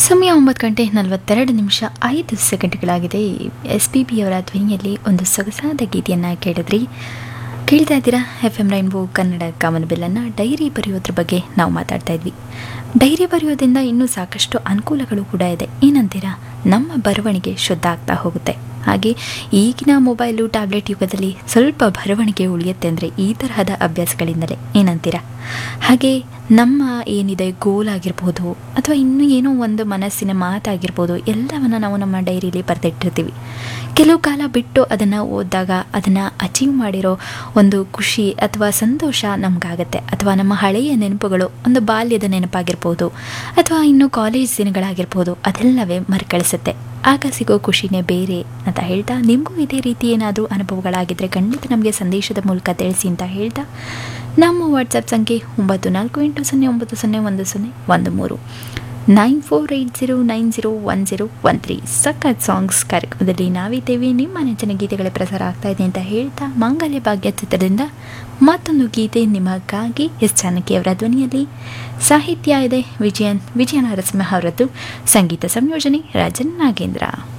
ಸಮಯ ಒಂಬತ್ತು ಗಂಟೆ ನಲವತ್ತೆರಡು ನಿಮಿಷ ಐದು ಸೆಕೆಂಡ್ಗಳಾಗಿದೆ ಎಸ್ ಪಿ ಬಿ ಅವರ ಧ್ವನಿಯಲ್ಲಿ ಒಂದು ಸೊಗಸಾದ ಗೀತೆಯನ್ನು ಕೇಳಿದ್ರಿ ಕೇಳ್ತಾ ಇದ್ದೀರಾ ಎಫ್ ಎಂ ರೈನ್ಬೋ ಕನ್ನಡ ಕಾಮನಬಿಲ್ಲನ್ನು ಡೈರಿ ಬರೆಯೋದ್ರ ಬಗ್ಗೆ ನಾವು ಮಾತಾಡ್ತಾ ಇದ್ವಿ ಡೈರಿ ಬರೆಯೋದ್ರಿಂದ ಇನ್ನೂ ಸಾಕಷ್ಟು ಅನುಕೂಲಗಳು ಕೂಡ ಇದೆ ಏನಂತೀರಾ ನಮ್ಮ ಬರವಣಿಗೆ ಶುದ್ಧ ಆಗ್ತಾ ಹೋಗುತ್ತೆ ಹಾಗೆ ಈಗಿನ ಮೊಬೈಲು ಟ್ಯಾಬ್ಲೆಟ್ ಯುಗದಲ್ಲಿ ಸ್ವಲ್ಪ ಬರವಣಿಗೆ ಉಳಿಯುತ್ತೆ ಅಂದರೆ ಈ ತರಹದ ಅಭ್ಯಾಸಗಳಿಂದಲೇ ಏನಂತೀರಾ ಹಾಗೆ ನಮ್ಮ ಏನಿದೆ ಗೋಲ್ ಆಗಿರ್ಬೋದು ಅಥವಾ ಇನ್ನೂ ಏನೋ ಒಂದು ಮನಸ್ಸಿನ ಮಾತಾಗಿರ್ಬೋದು ಎಲ್ಲವನ್ನು ನಾವು ನಮ್ಮ ಡೈರಿಲಿ ಬರೆದಿಟ್ಟಿರ್ತೀವಿ ಕೆಲವು ಕಾಲ ಬಿಟ್ಟು ಅದನ್ನು ಓದಿದಾಗ ಅದನ್ನು ಅಚೀವ್ ಮಾಡಿರೋ ಒಂದು ಖುಷಿ ಅಥವಾ ಸಂತೋಷ ನಮಗಾಗತ್ತೆ ಅಥವಾ ನಮ್ಮ ಹಳೆಯ ನೆನಪುಗಳು ಒಂದು ಬಾಲ್ಯದ ನೆನಪಾಗಿರ್ಬೋದು ಅಥವಾ ಇನ್ನು ಕಾಲೇಜ್ ದಿನಗಳಾಗಿರ್ಬೋದು ಅದೆಲ್ಲವೇ ಮರುಕಳಿಸುತ್ತೆ ಆಗ ಸಿಗೋ ಖುಷಿನೇ ಬೇರೆ ಅಂತ ಹೇಳ್ತಾ ನಿಮಗೂ ಇದೇ ರೀತಿ ಏನಾದರೂ ಅನುಭವಗಳಾಗಿದ್ದರೆ ಖಂಡಿತ ನಮಗೆ ಸಂದೇಶದ ಮೂಲಕ ತಿಳಿಸಿ ಅಂತ ಹೇಳ್ತಾ ನಮ್ಮ ವಾಟ್ಸಪ್ ಸಂಖ್ಯೆ ಒಂಬತ್ತು ನಾಲ್ಕು ಎಂಟು ಸೊನ್ನೆ ಒಂಬತ್ತು ಸೊನ್ನೆ ಒಂದು ಸೊನ್ನೆ ಒಂದು ಮೂರು nine four eight zero nine zero one zero one three ಸಖತ್ ಸಾಂಗ್ಸ್ ಕಾರ್ಯಕ್ರಮದಲ್ಲಿ ನಾವಿದ್ದೇವೆ ನಿಮ್ಮ ನೆಚ್ಚಿನ ಗೀತೆಗಳ ಪ್ರಸಾರ ಆಗ್ತಾ ಇದೆ ಅಂತ ಹೇಳ್ತಾ ಮಾಂಗಲ್ಯ ಭಾಗ್ಯ ಚಿತ್ರದಿಂದ ಮತ್ತೊಂದು ಗೀತೆ ನಿಮಗಾಗಿ ಎಸ್ ಜಾನಕಿ ಅವರ ಧ್ವನಿಯಲ್ಲಿ ಸಾಹಿತ್ಯ ಇದೆ ವಿಜಯನ್ ವಿಜಯ ನರಸಿಂಹ ಅವರದ್ದು ಸಂಗೀತ ಸಂಯೋಜನೆ ರಾಜನ್ ನಾಗೇಂದ್ರ